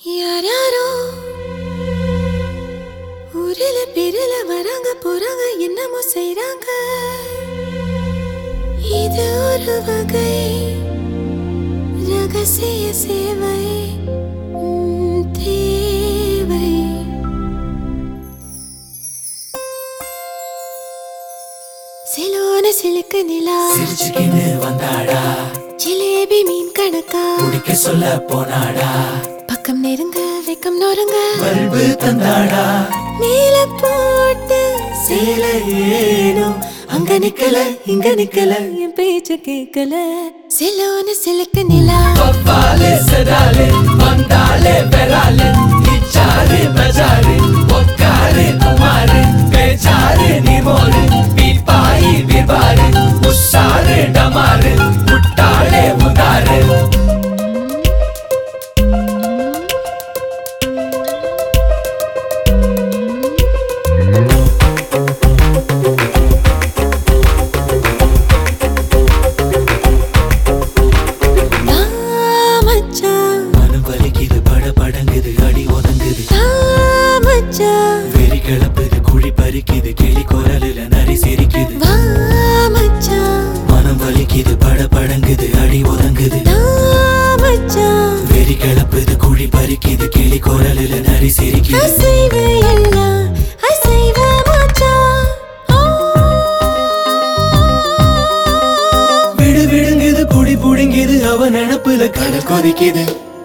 யாராரோ ஊரில பிறல வராங்க போறாங்க என்னமோ செய்றாங்க இது ஒரு வகை ரகசிய சேவை உம், தேவை சிலோன சிலுக்கு நிலா சிரிச்சுக்கின்னு வந்தாடா ஜிலேபி மீன் கணக்கா குடிக்க சொல்ல போனாடா பக்கம் நெருங்க வெக்கம் நொறுங்க பல்பு தந்தாடா மேல போட்டு சேல ஏனோ அங்க நிக்கல இங்க நிக்கல என் பேச்ச கேட்கல சிலோன சிலுக்கு நிலா பப்பாலே செடாலே வந்தாலே பெறாலே இச்சாரு பஜாரு ஒக்காரு குமாரு பேச்சாரு நிமோரு பீப்பாயி விபாரு உஷாரு டமாரு முட்டாளே உதாரு வா மச்சான் மனம் வலிக்குது பட படங்குது அடி ஒதுங்குது தா மச்சான் வெறி கிளப்புது குழி பறிக்குது கிளி குரலுல நரி சிரிக்குது வா மச்சான் மனம் வலிக்குது பட படங்குது அடி ஒதுங்குது தா மச்சான் வெறி கிளப்புது குழி பறிக்குது கிளி குரலுல நரி சிரிக்குது அசைவு எல்லாம் அசைவ மச்சான் ஆ. விடு விடுங்குது புடி புடுங்குது அவ நினப்புல கடல் கொதிக்குது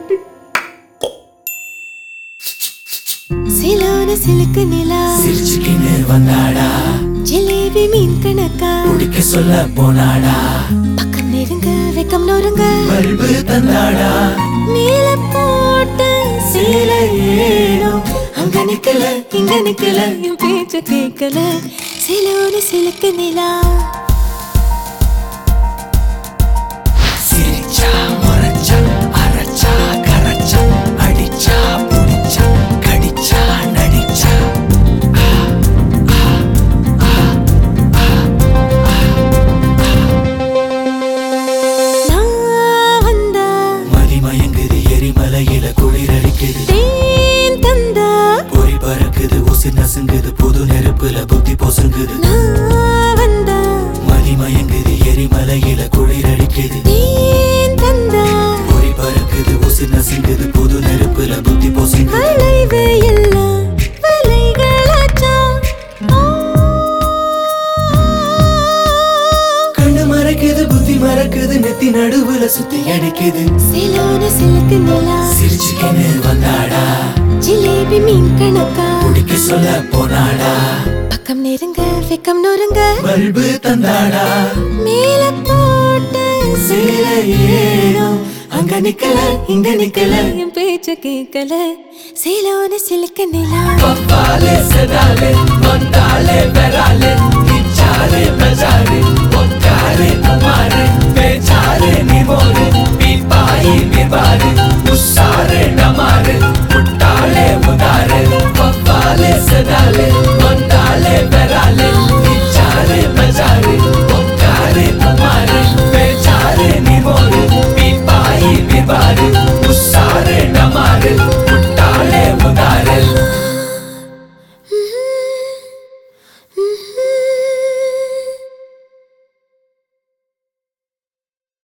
சிலோன சிலுக்கு நிலா சிரிச்சுக்கின்னு வந்தாடா ஜிலேபி மீன் கணக்கா குடிக்க சொல்ல போனாடா பக்கம் நெருங்க வெக்கம் நொறுங்க பல்பு தந்தாடா மேல போட்டு சேல ஏனோ அங்க நிக்கல இங்க நிக்கல என் பேச்ச கேட்கல சிலோன சிலுக்கு நிலா சிரிச்சா முறைச்சா அரைச்சா கரைச்சா அடிச்சா புடிச்சா கடிச்சா நடிச்சா நான் வந்தா மதிமயங்குது எரிமலையில குளிர் அடிக்குது தேன் தந்தா பொறி பறக்குது உசிர் நசுங்குது புது நெருப்புல புத்தி பொசுங்குது நான் வந்தா மதிமயங்குது எரிமலையில குளிர் அடிக்குது தேன் தந்தா பொறி பறக்குது உசிர் நசுங்குது புது நெருப்புல புத்தி பொசுங்குது வளைவு எல்லாம் வலைகளாச்சா ஆ. கண்ணு மறைக்குது புத்தி மறக்குது நெத்தி நடுவுல சுத்தி அடிக்குது சிலோன சிலுக்கு நிலா சிரிச்சுக்கின்னு வந்தாடா ஜிலேபி மீன் கணக்கா குடிக்க சொல்ல போனாடா பக்கம் நெருங்க வெக்கம் நொறுங்க பல்பு தந்தாடா மேல போட்டு சேல ஏனோ அங்க நிக்கல இங்க நிக்கல என் பேச்ச கேட்கல சிலோன சிலுக்கு நிலா பப்பாலே செடாலே வந்தாலே பெறாலே இச்சாரு பஜாரு ஒக்காரு குமாரு பேச்சாரு நிமோரு பீப்பாயி விபாரு